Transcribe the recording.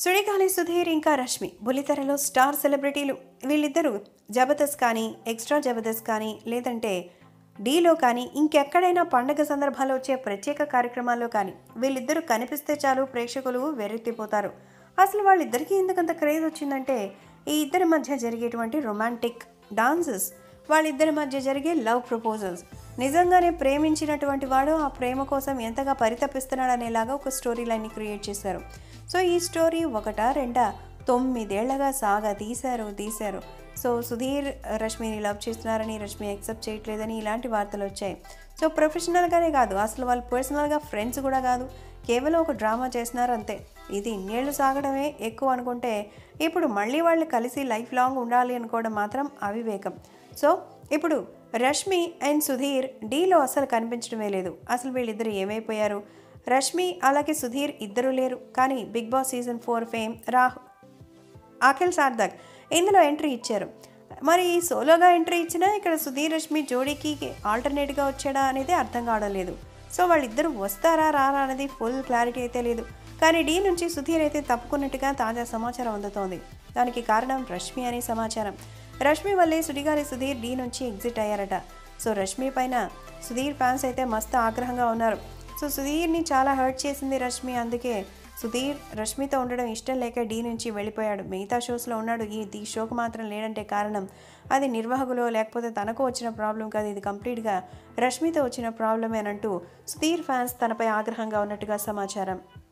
సుడిగాలి సుధీర్ ఇంకా రష్మి బుల్లితెరలో స్టార్ సెలబ్రిటీలు వీళ్ళిద్దరూ జబర్దస్త్ కానీ ఎక్స్ట్రా జబర్దస్త్ కానీ లేదంటే డీలో కానీ ఇంకెక్కడైనా పండగ సందర్భాల్లో వచ్చే ప్రత్యేక కార్యక్రమాల్లో కానీ వీళ్ళిద్దరూ కనిపిస్తే చాలు ప్రేక్షకులు వెర్రెత్తిపోతారు అసలు వాళ్ళిద్దరికీ ఎందుకంత క్రేజ్ వచ్చిందంటే ఈ ఇద్దరి మధ్య జరిగేటువంటి రొమాంటిక్ డాన్సెస్ వాళ్ళిద్దరి మధ్య జరిగే లవ్ ప్రపోజల్స్ నిజంగానే ప్రేమించినటువంటి వాడు ఆ ప్రేమ కోసం ఎంతగా పరితపిస్తున్నాడు అనేలాగా ఒక స్టోరీ లైన్ని క్రియేట్ చేశారు సో ఈ స్టోరీ ఒకటా రెండా తొమ్మిదేళ్లగా సాగా తీశారు తీశారు సో సుధీర్ రష్మిని లవ్ చేస్తున్నారని రష్మి యాక్సెప్ట్ చేయట్లేదని ఇలాంటి వార్తలు వచ్చాయి సో ప్రొఫెషనల్గానే కాదు అసలు వాళ్ళు పర్సనల్గా ఫ్రెండ్స్ కూడా కాదు కేవలం ఒక డ్రామా చేస్తున్నారు అంతే ఇది ఇన్నేళ్ళు సాగడమే ఎక్కువ అనుకుంటే ఇప్పుడు మళ్ళీ వాళ్ళు కలిసి లైఫ్ లాంగ్ ఉండాలి అనుకోవడం మాత్రం అవివేకం సో ఇప్పుడు రష్మి అండ్ సుధీర్ డీలో అసలు కనిపించడమే లేదు అసలు వీళ్ళిద్దరు ఏమైపోయారు రష్మి అలాగే సుధీర్ ఇద్దరు లేరు కానీ Big Boss season four fame రాహు అఖిల్ సార్థక్ ఇందులో ఎంట్రీ ఇచ్చారు మరి సోలోగా ఎంట్రీ ఇచ్చినా ఇక్కడ సుధీర్ రష్మి జోడీకి ఆల్టర్నేట్గా వచ్చాడా అనేది అర్థం కావడం లేదు సో వాళ్ళిద్దరూ వస్తారా రారా అనేది ఫుల్ క్లారిటీ అయితే లేదు కానీ డీ నుంచి సుధీర్ అయితే తప్పుకున్నట్టుగా తాజా సమాచారం అందుతోంది దానికి కారణం రష్మి అనే సమాచారం రష్మి వల్లే సుడిగాలి సుధీర్ డీ నుంచి ఎగ్జిట్ అయ్యారట సో రష్మి పైన సుధీర్ ఫ్యాన్స్ అయితే మస్తు ఆగ్రహంగా ఉన్నారు సో సుధీర్ని చాలా హర్ట్ చేసింది రష్మి అందుకే సుధీర్ రష్మితో ఉండడం ఇష్టం లేక డీ నుంచి వెళ్ళిపోయాడు మిగతా షోస్లో ఉన్నాడు ఈ ఈ షోకు మాత్రం లేడంటే కారణం అది నిర్వాహకులో లేకపోతే తనకు వచ్చిన ప్రాబ్లం కాదు ఇది కంప్లీట్గా రష్మితో వచ్చిన ప్రాబ్లమేనంటూ సుధీర్ ఫ్యాన్స్ తనపై ఆగ్రహంగా ఉన్నట్టుగా సమాచారం